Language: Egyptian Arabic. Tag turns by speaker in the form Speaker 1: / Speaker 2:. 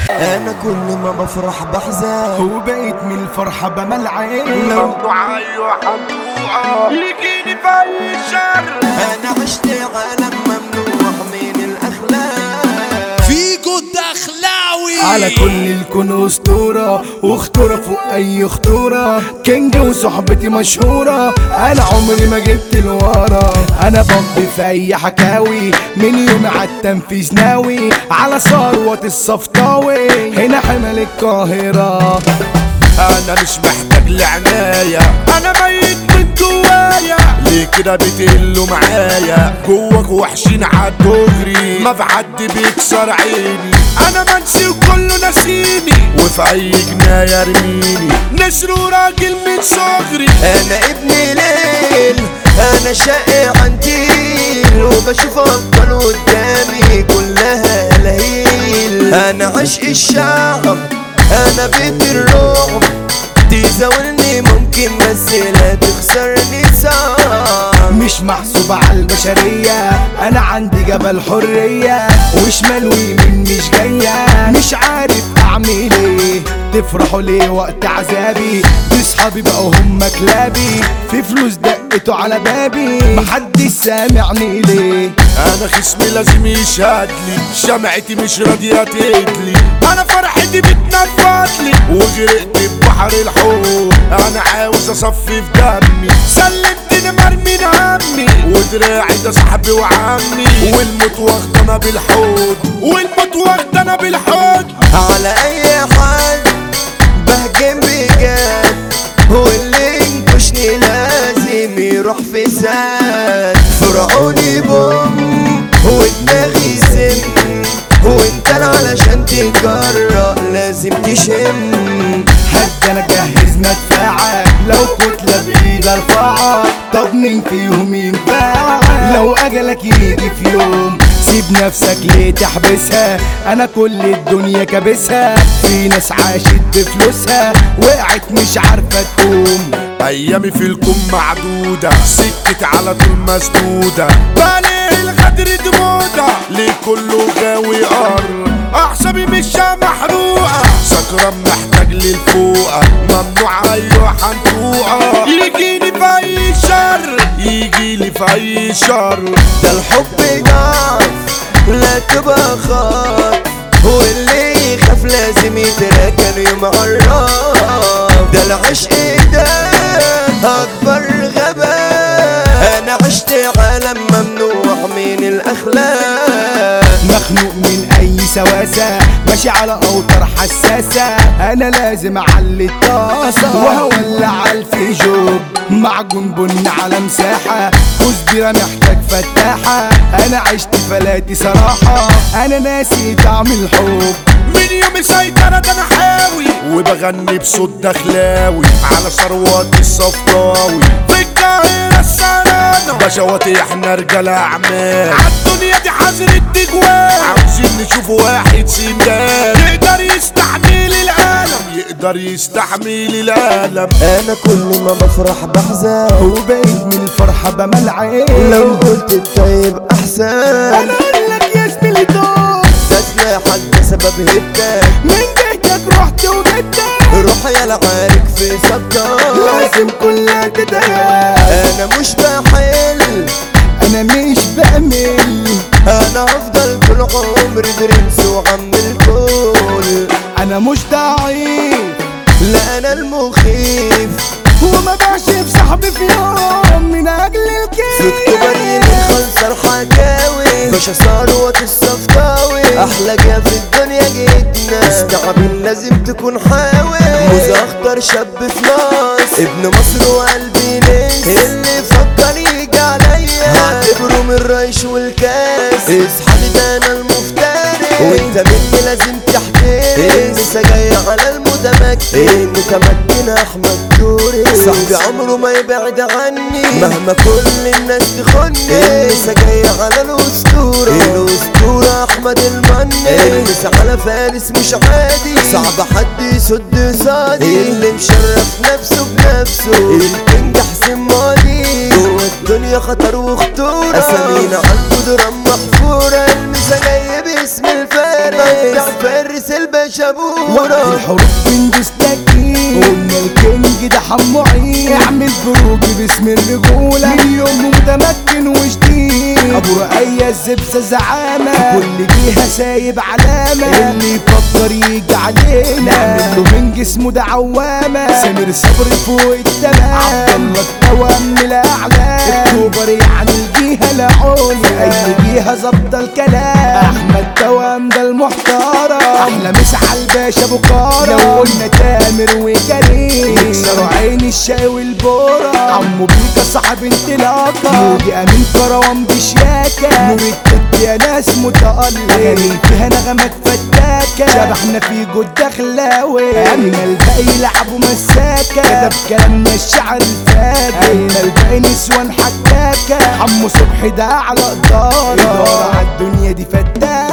Speaker 1: انا كل ما بفرح بحزن
Speaker 2: وبقيت من الفرحة بمل عين
Speaker 1: لو
Speaker 3: دعاية حموقة يجيني في أي شر
Speaker 1: انا عشت عالم ممنوع من الاخلاق
Speaker 4: فيجو الدخلاوي
Speaker 2: على كل الكون اسطورة واختورة فوق اي خطورة كينج وصحبتي مشهورة انا عمري ما جبت الورا انا بمضي في اي حكاوي من يوم على التنفيذ ناوي على ثروة الصفطاوي هنا حمل القاهرة
Speaker 3: أنا مش محتاج لعناية أنا ميت من جوايا ليه كده بتقلوا معايا جواك وحشين عالدغري ما في حد بيكسر عيني أنا منسي وكله ناسيني وفي أي جناية ارميني نسر وراجل من صغري
Speaker 1: انا ابن ليل انا شقي عنديل وبشوف ابطال قدامي كلها لهيل انا عشق الشعب انا بيت الرعب تزاولني ممكن بس لا تخسرني صعب
Speaker 2: مش محسوب على البشرية أنا عندي جبل حرية وشمال ويمين مش جاية مش عارف أعمل إيه تفرحوا ليه وقت عذابي دي صحابي بقوا هم كلابي في فلوس دقتوا على بابي محدش سامعني ليه
Speaker 3: انا خصمي لازم يشهد لي شمعتي مش راضيه تدلي انا فرحتي بتنفض لي وغرقت ببحر الحب انا عاوز اصفي في دمي سلمتني مرمي همي ودراعي ده صاحبي وعمي والموت واخدنا بالحوض والموت واخدنا بالحوض
Speaker 1: على اي حد بهجم بجد واللي ينكشني لازم يروح في سد فرعوني بوم ودماغي سم وانت علشان تجرأ لازم تشم
Speaker 2: حتى انا جهز مدفعة لو كتلة بايد ارفعها طب مين فيهم ينفع لو اجلك يجي في يوم سيب نفسك ليه تحبسها انا كل الدنيا كابسها في ناس عاشت بفلوسها وقعت مش عارفة تقوم
Speaker 3: ايامي في الكون معدودة سكة على طول مسدودة بالي الغدر دي موضة ليه كله غاوي قر اعصابي مش محروقة سكران محتاج للفوقة ممنوع ايوه حنطوقة يجيني في اي شر يجيلي في اي شر
Speaker 1: ده الحب ضعف لا تبقى خاف واللي يخاف لازم يتراكن يوم عراف ده العشق ده اكبر غباء انا عشت عالم ممنوع من الاخلاق
Speaker 2: مخنوق من اي سواسة ماشي على اوتار حساسة انا لازم اعلي الطاسة وهولع على الفيجوب معجون بن على مساحة كزبرة محتاج فتاحة انا عشت فلاتي صراحة انا ناسي طعم الحب
Speaker 3: من يوم سيطرة ده انا حاوي وبغني بصوت دخلاوي على ثروات الصفراوي في القاهرة السنانة بشواتي احنا رجال اعمال عالدنيا دي حظر التجوال عاوزين نشوف واحد سندان يقدر يستحمل الالم يقدر يستحمل الالم
Speaker 1: انا كل ما بفرح بحزن
Speaker 2: وبقيت من الفرحة بمل عين
Speaker 1: لو قلت الطيب احسن
Speaker 2: انا اقول لك يا زميلي دول
Speaker 1: تسليحك بسبب هبتك
Speaker 2: من جهتك رحت وجدتك
Speaker 1: روح يا العارك في سبتك
Speaker 2: لازم كلها تتهاب
Speaker 1: انا مش بحل
Speaker 2: انا مش بأمل
Speaker 1: انا هفضل طول عمري برنس وعم الكل
Speaker 2: انا مش ضعيف
Speaker 1: لا انا المخيف
Speaker 2: وما بعشف صاحبي في يوم من اجل
Speaker 1: في اكتوبر
Speaker 2: الكيف
Speaker 1: يمين خلص الحكاوي باشا ثروة الصفطاوي احلى جا في الدنيا جيتنا استعبين لازم تكون حاوي موز اخضر شاب في ناس ابن مصر وقلبي ناس اللي فكر يجي عليا هعتبره من الريش والكاس اصحى ده انا المفترس وانت مني لازم تحترم النسا جاي على المتمكن المتمكن احمد دوري صاحبي عمره ما يبعد عني مهما كل الناس تخني النسا جاي على الاسطوره الاسطوره احمد المني النسا على فارس مش عادي صعب حد يسد صادي اللي مشرف نفسه بنفسه الكينج حسين ماضي جوه الدنيا خطر وخطوره اسامينا على الجدران محفوره المسا جاي باسم الفارس بتاع فارس نفس الباشا
Speaker 2: وقت
Speaker 1: بورا
Speaker 2: الحروب بندوس تكييف قلنا الكينج ده حمو عين اعمل بروكي باسم الرجولة من يوم متمكن وجديد ابو رقية الزبسة زعامة كل جهة سايب علامة اللي يفكر يجي علينا نعمل له من جسمه ده عوامة سمير صبري فوق التمام عبد الله التوام من الاعلى اكتوبر يعني الجهة العليا اي جهة ظبط الكلام احمد توام ده المحترم احلى مسا على الباشا بكارة لو قلنا تامر وكريم يكسروا عين الشاي والبورة عمو بيكا صاحب انطلاقة يودي امين كروان بشياكة نور التد يا ناس متألق اغاني فيها نغمات فتاكة شبحنا في جود دخلاوي اما الباقي يلعبوا مساكة كتب كلامنا الشعر الفاجر اما الباقي نسوان حكاكة حمو صبحي ده على قدارة إدارة عالدنيا دي فتاكة